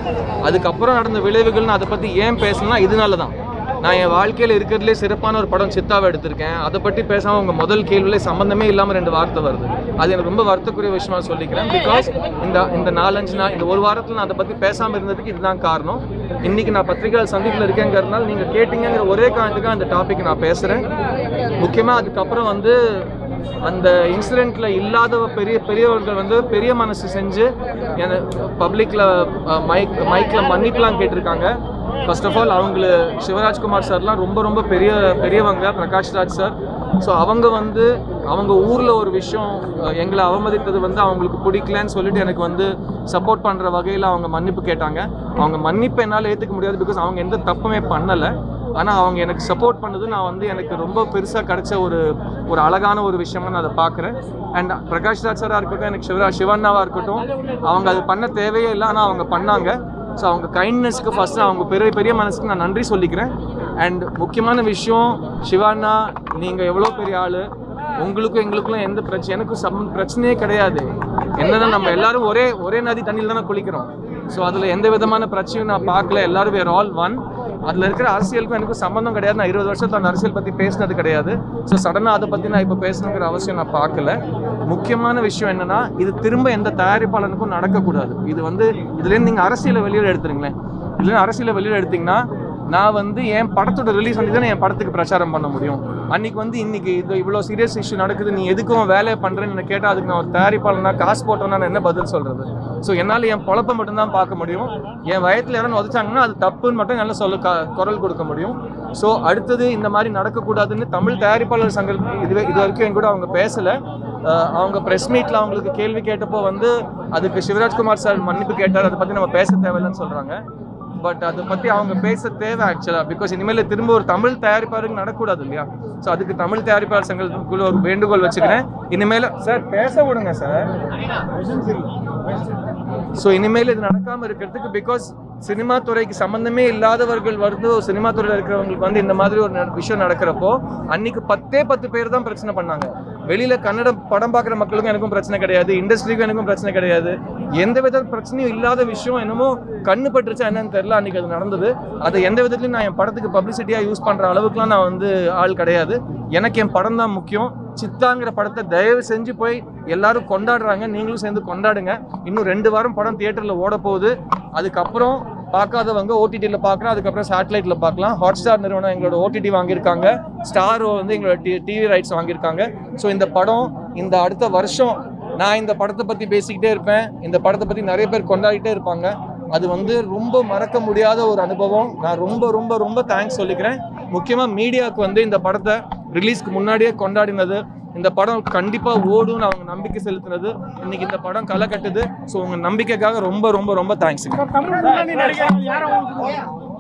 அதுக்கப்புறம் நடந்த விளைவுகள் நான் அதை பற்றி ஏன் பேசணும்னா இதனால தான் நான் என் வாழ்க்கையில் இருக்கிறதுலே சிறப்பான ஒரு படம் சித்தாவை எடுத்திருக்கேன் அதை பற்றி பேசாமல் உங்கள் முதல் கேள்வியில சம்மந்தமே இல்லாமல் ரெண்டு வார்த்தை வருது அது எனக்கு ரொம்ப வருத்தக்குரிய விஷயமா சொல்லிக்கிறேன் பிகாஸ் இந்த இந்த நாலஞ்சு நாள் இந்த ஒரு வாரத்தில் நான் அதை பற்றி பேசாமல் இருந்ததுக்கு இதுதான் காரணம் இன்னைக்கு நான் பத்திரிகையாளர் சந்திப்பில் இருக்கேங்கிறதுனால நீங்கள் கேட்டீங்கிற ஒரே காரணத்துக்கு அந்த டாபிக் நான் பேசுகிறேன் முக்கியமாக அதுக்கப்புறம் வந்து அந்த இன்சிடெண்ட்ல இல்லாத பெரிய பெரியவர்கள் வந்து பெரிய மனசு செஞ்சு என பப்ளிக்ல மைக் மைக்ல மன்னிப்புலாம் கேட்டிருக்காங்க ஃபர்ஸ்ட் ஆஃப் ஆல் அவங்கள சிவராஜ்குமார் சார்லாம் ரொம்ப ரொம்ப பெரிய பெரியவங்க பிரகாஷ் ராஜ் சார் ஸோ அவங்க வந்து அவங்க ஊரில் ஒரு விஷயம் அஹ், எங்களை அவமதித்தது வந்து அவங்களுக்கு பிடிக்கலன்னு சொல்லிட்டு எனக்கு வந்து சப்போர்ட் பண்ணுற வகையில் அவங்க மன்னிப்பு கேட்டாங்க அவங்க மன்னிப்பு என்னால் ஏற்றுக்க முடியாது பிகாஸ் அவங்க எந்த தப்புமே பண்ணலை ஆனால் அவங்க எனக்கு சப்போர்ட் பண்ணது நான் வந்து எனக்கு ரொம்ப பெருசாக கிடைச்ச ஒரு ஒரு அழகான ஒரு விஷயமா நான் அதை பார்க்குறேன் அண்ட் பிரகாஷ் ராஜ் சாராக இருக்கட்டும் எனக்கு சிவரா சிவண்ணாவாக இருக்கட்டும் அவங்க அது பண்ண தேவையே இல்லை ஆனால் அவங்க பண்ணாங்க ஸோ அவங்க கைண்ட்னஸ்க்கு ஃபஸ்ட்டு அவங்க பெரிய பெரிய மனசுக்கு நான் நன்றி சொல்லிக்கிறேன் அண்ட் முக்கியமான விஷயம் சிவாண்ணா நீங்கள் எவ்வளோ பெரிய ஆள் உங்களுக்கும் எங்களுக்கும் எந்த பிரச்சனை எனக்கும் சம் பிரச்சனையே கிடையாது என்னன்னா நம்ம எல்லாரும் ஒரே ஒரே நதி தண்ணியில் தானே குளிக்கிறோம் ஸோ அதில் எந்த விதமான பிரச்சனையும் நான் பார்க்கல எல்லாரும் வேர் ஆல் ஒன் அதில் இருக்கிற அரசியலுக்கும் எனக்கும் சம்மந்தம் கிடையாது நான் இருபது வருஷத்துல அந்த அரசியல் பற்றி பேசினது கிடையாது ஸோ சடனாக அதை பற்றி நான் இப்போ பேசணுங்கிற அவசியம் நான் பார்க்கல முக்கியமான விஷயம் என்னன்னா இது திரும்ப எந்த தயாரிப்பாளனுக்கும் நடக்கக்கூடாது இது வந்து இதுலேருந்து நீங்கள் அரசியலை வெளியில் எடுத்துருங்களேன் இதுலேருந்து அரசியலை வெளியில் எடுத்தீங்கன்னா நான் வந்து என் படத்தோட ரிலீஸ் வந்து தானே என் படத்துக்கு பிரச்சாரம் பண்ண முடியும் அன்னைக்கு வந்து இன்னைக்கு இது இவ்வளோ சீரியஸ் இஷ்யூ நடக்குது நீ எதுக்கும் வேலையை பண்ணுறேன்னு கேட்டால் அதுக்கு நான் ஒரு தயாரிப்பாளனா காசு போட்டோன்னா நான் என்ன பதில் சொல்கிறது ஸோ என்னால் என் பொழப்பை மட்டும்தான் பார்க்க முடியும் என் வயத்தில் யாரும் உதச்சாங்கன்னா அது தப்புன்னு மட்டும் என்னால் சொல்ல க- குரல் கொடுக்க முடியும் ஸோ அடுத்தது இந்த மாதிரி நடக்கக்கூடாதுன்னு தமிழ் தயாரிப்பாளர் சங்கம் இதுவே இது வரைக்கும் என் கூட அவங்க பேசலை அஹ் அவங்க ப்ரெஸ் மீட்டில் அவங்களுக்கு கேள்வி கேட்டப்போ வந்து அதுக்கு சிவராஜ்குமார் சார் மன்னிப்பு கேட்டார் அதை பற்றி நம்ம பேச தேவையில்லைன்னு சொல்கிறாங்க பட் அதை பற்றி அவங்க பேச தேவை ஆக்சுவலாக பிகாஸ் இனிமேல் திரும்ப ஒரு தமிழ் தயாரிப்பாளருக்கு நடக்கக்கூடாது இல்லையா ஸோ அதுக்கு தமிழ் தயாரிப்பாளர் சங்கத்துக்குள்ள ஒரு வேண்டுகோள் வச்சுக்கிறேன் இனிமேல் சார் பேச விடுங்க சார் ஸோ இனிமேல் இது நடக்காமல் இருக்கிறதுக்கு பிகாஸ் சினிமா துறைக்கு சம்மந்தமே இல்லாதவர்கள் வந்து சினிமா துறையில் இருக்கிறவங்களுக்கு வந்து இந்த மாதிரி ஒரு நட- விஷயம் நடக்கிறப்போ அன்னைக்கு பத்தே பத்து பேர் தான் பிரச்சனை பண்ணாங்க வெளியில கன்னட படம் பார்க்குற மக்களுக்கும் எனக்கும் பிரச்சனை கிடையாது இண்டஸ்ட்ரிக்கும் எனக்கும் பிரச்சனை கிடையாது எந்த வித பிரச்சனையும் இல்லாத விஷயம் என்னமோ கண்ணு பட்டுருச்சா என்னன்னு தெரியல அன்னைக்கு அது நடந்தது அதை எந்த விதத்துலையும் நான் என் படத்துக்கு பப்ளிசிட்டியாக யூஸ் பண்ணுற அளவுக்குலாம் நான் வந்து ஆள் கிடையாது எனக்கு என் படம் தான் முக்கியம் சித்தாங்கிற படத்தை தயவு செஞ்சு போய் எல்லாரும் கொண்டாடுறாங்க நீங்களும் சேர்ந்து கொண்டாடுங்க இன்னும் ரெண்டு வாரம் படம் தியேட்டரில் ஓட போகுது அதுக்கப்புறம் பார்க்காதவங்க ஓடிடியில் பார்க்கலாம் அதுக்கப்புறம் சேட்டலைட்டில் பார்க்கலாம் ஹாட் ஸ்டார் நிறுவனம் எங்களோட ஓடிடி வாங்கியிருக்காங்க ஸ்டார் வந்து எங்களோட டி டிவி ரைட்ஸ் வாங்கியிருக்காங்க ஸோ இந்த படம் இந்த அடுத்த வருஷம் நான் இந்த படத்தை பற்றி பேசிக்கிட்டே இருப்பேன் இந்த படத்தை பற்றி நிறைய பேர் கொண்டாடிட்டே இருப்பாங்க அது வந்து ரொம்ப மறக்க முடியாத ஒரு அனுபவம் நான் ரொம்ப ரொம்ப ரொம்ப தேங்க்ஸ் சொல்லிக்கிறேன் முக்கியமாக மீடியாவுக்கு வந்து இந்த படத்தை ரிலீஸ்க்கு முன்னாடியே கொண்டாடினது இந்த படம் கண்டிப்பாக ஓடும்னு அவங்க நம்பிக்கை செலுத்துனது இன்னைக்கு இந்த படம் களை கட்டுது ஸோ உங்கள் நம்பிக்கைக்காக ரொம்ப ரொம்ப ரொம்ப தேங்க்ஸ் தமிழ் முன்னணி நடிகர்கள் யாரும் உங்களுக்கு